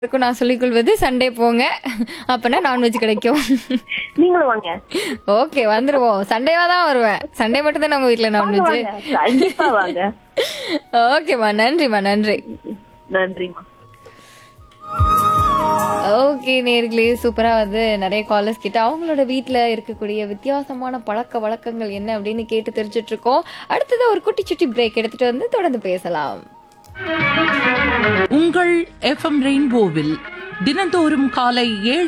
இருக்கும் நான் சொல்லிக் கொள்வது சண்டே போங்க அப்பனா நான்வெஜ் கிடைக்கும் நீங்களும் வாங்க ஓகே வந்துருவோம் சண்டேவா தான் வருவேன் சண்டே மட்டும் தான் உங்க வீட்ல நான்வெஜ் வாங்க கண்டிப்பா வாங்க ஓகேம்மா நன்றிம்மா நன்றி நன்றிம்மா ஓகே நேர்களே சூப்பரா வந்து நிறைய காலர்ஸ் கிட்ட அவங்களோட வீட்ல இருக்கக்கூடிய வித்தியாசமான பழக்க வழக்கங்கள் என்ன அப்படின்னு கேட்டு தெரிஞ்சுட்டு இருக்கோம் அடுத்தது ஒரு குட்டி சுட்டி பிரேக் எடுத்துட்டு வந்து தொடர்ந்து பேசலாம் உங்கள் எஃப்எம் ரெயின்போவில் தினந்தோறும் காலை ஏழு